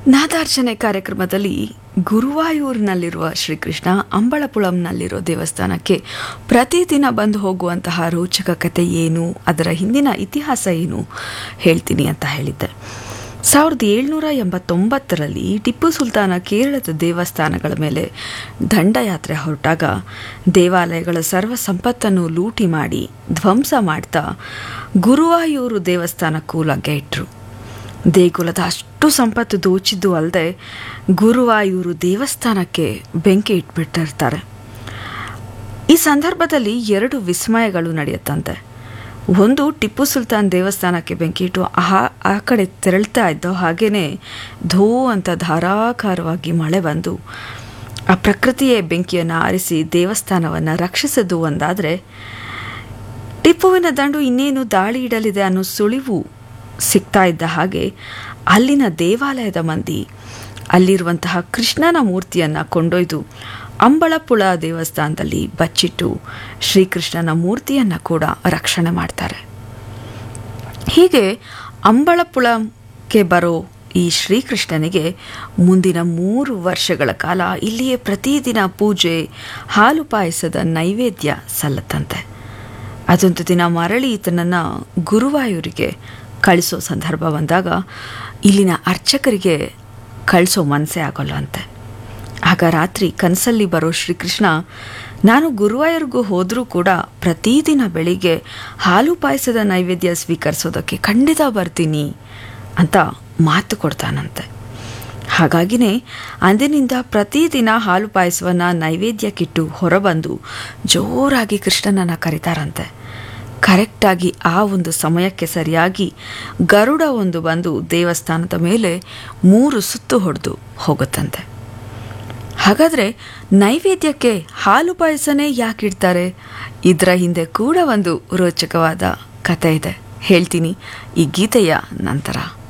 ನಾದಾರ್ಚನೆ ಕಾರ್ಯಕ್ರಮದಲ್ಲಿ ಗುರುವಾಯೂರಿನಲ್ಲಿರುವ ಶ್ರೀಕೃಷ್ಣ ಅಂಬಳಪುಳಂನಲ್ಲಿರೋ ದೇವಸ್ಥಾನಕ್ಕೆ ಪ್ರತಿದಿನ ಬಂದು ಹೋಗುವಂತಹ ರೋಚಕ ಕತೆ ಏನು ಅದರ ಹಿಂದಿನ ಇತಿಹಾಸ ಏನು ಹೇಳ್ತೀನಿ ಅಂತ ಹೇಳಿದ್ದೆ ಸಾವಿರದ ಏಳ್ನೂರ ಎಂಬತ್ತೊಂಬತ್ತರಲ್ಲಿ ಟಿಪ್ಪು ಸುಲ್ತಾನ ಕೇರಳದ ದೇವಸ್ಥಾನಗಳ ಮೇಲೆ ದಂಡಯಾತ್ರೆ ಹೊರಟಾಗ ದೇವಾಲಯಗಳ ಸರ್ವ ಸಂಪತ್ತನ್ನು ಲೂಟಿ ಮಾಡಿ ಧ್ವಂಸ ಮಾಡ್ತಾ ಗುರುವಾಯೂರು ದೇವಸ್ಥಾನಕ್ಕೂ ಲಗ್ಗೆ ಇಟ್ಟರು ದೇಗುಲದ ಅಷ್ಟು ಸಂಪತ್ತು ದೋಚಿದ್ದು ಅಲ್ಲದೆ ಗುರುವಾಯೂರು ದೇವಸ್ಥಾನಕ್ಕೆ ಬೆಂಕಿ ಇಟ್ಬಿಟ್ಟಿರ್ತಾರೆ ಈ ಸಂದರ್ಭದಲ್ಲಿ ಎರಡು ವಿಸ್ಮಯಗಳು ನಡೆಯುತ್ತಂತೆ ಒಂದು ಟಿಪ್ಪು ಸುಲ್ತಾನ್ ದೇವಸ್ಥಾನಕ್ಕೆ ಬೆಂಕಿ ಇಟ್ಟು ಆ ಆ ಕಡೆ ತೆರಳ್ತಾ ಇದ್ದೋ ಹಾಗೇನೆ ಧೋ ಅಂತ ಧಾರಾಕಾರವಾಗಿ ಮಳೆ ಬಂದು ಆ ಪ್ರಕೃತಿಯೇ ಬೆಂಕಿಯನ್ನು ಆರಿಸಿ ದೇವಸ್ಥಾನವನ್ನು ರಕ್ಷಿಸದು ಒಂದಾದರೆ ಟಿಪ್ಪುವಿನ ದಂಡು ಇನ್ನೇನು ದಾಳಿ ಇಡಲಿದೆ ಅನ್ನೋ ಸುಳಿವು ಸಿಗ್ತಾ ಇದ್ದ ಹಾಗೆ ಅಲ್ಲಿನ ದೇವಾಲಯದ ಮಂದಿ ಅಲ್ಲಿರುವಂತಹ ಕೃಷ್ಣನ ಮೂರ್ತಿಯನ್ನು ಕೊಂಡೊಯ್ದು ಅಂಬಳಪುಳ ದೇವಸ್ಥಾನದಲ್ಲಿ ಬಚ್ಚಿಟ್ಟು ಶ್ರೀಕೃಷ್ಣನ ಮೂರ್ತಿಯನ್ನು ಕೂಡ ರಕ್ಷಣೆ ಮಾಡ್ತಾರೆ ಹೀಗೆ ಅಂಬಳಪುಳಕ್ಕೆ ಬರೋ ಈ ಶ್ರೀಕೃಷ್ಣನಿಗೆ ಮುಂದಿನ ಮೂರು ವರ್ಷಗಳ ಕಾಲ ಇಲ್ಲಿಯೇ ಪ್ರತಿದಿನ ಪೂಜೆ ಹಾಲು ಪಾಯಸದ ನೈವೇದ್ಯ ಸಲ್ಲತ್ತಂತೆ ಅದೊಂದು ದಿನ ಮರಳಿ ಈತನನ್ನು ಗುರುವಾಯೂರಿಗೆ ಕಳಿಸೋ ಸಂದರ್ಭ ಬಂದಾಗ ಇಲ್ಲಿನ ಅರ್ಚಕರಿಗೆ ಕಳಿಸೋ ಮನಸ್ಸೇ ಆಗೋಲ್ಲ ಅಂತೆ ಆಗ ರಾತ್ರಿ ಕನಸಲ್ಲಿ ಬರೋ ಶ್ರೀಕೃಷ್ಣ ನಾನು ಗುರುವಾಯೂರ್ಗೂ ಹೋದರೂ ಕೂಡ ಪ್ರತಿದಿನ ಬೆಳಿಗ್ಗೆ ಹಾಲು ಪಾಯಸದ ನೈವೇದ್ಯ ಸ್ವೀಕರಿಸೋದಕ್ಕೆ ಖಂಡಿತ ಬರ್ತೀನಿ ಅಂತ ಮಾತು ಕೊಡ್ತಾನಂತೆ ಹಾಗಾಗಿನೇ ಅಂದಿನಿಂದ ಪ್ರತಿದಿನ ಹಾಲು ಪಾಯಸವನ್ನು ನೈವೇದ್ಯಕ್ಕಿಟ್ಟು ಹೊರಬಂದು ಜೋರಾಗಿ ಕೃಷ್ಣನನ್ನು ಕರೀತಾರಂತೆ ಕರೆಕ್ಟಾಗಿ ಆ ಒಂದು ಸಮಯಕ್ಕೆ ಸರಿಯಾಗಿ ಗರುಡ ಒಂದು ಬಂದು ದೇವಸ್ಥಾನದ ಮೇಲೆ ಮೂರು ಸುತ್ತು ಹೊಡೆದು ಹೋಗುತ್ತಂತೆ ಹಾಗಾದರೆ ನೈವೇದ್ಯಕ್ಕೆ ಹಾಲು ಪಾಯಸನೇ ಯಾಕಿಡ್ತಾರೆ ಇದರ ಹಿಂದೆ ಕೂಡ ಒಂದು ರೋಚಕವಾದ ಕತೆ ಇದೆ ಹೇಳ್ತೀನಿ ಈ ಗೀತೆಯ ನಂತರ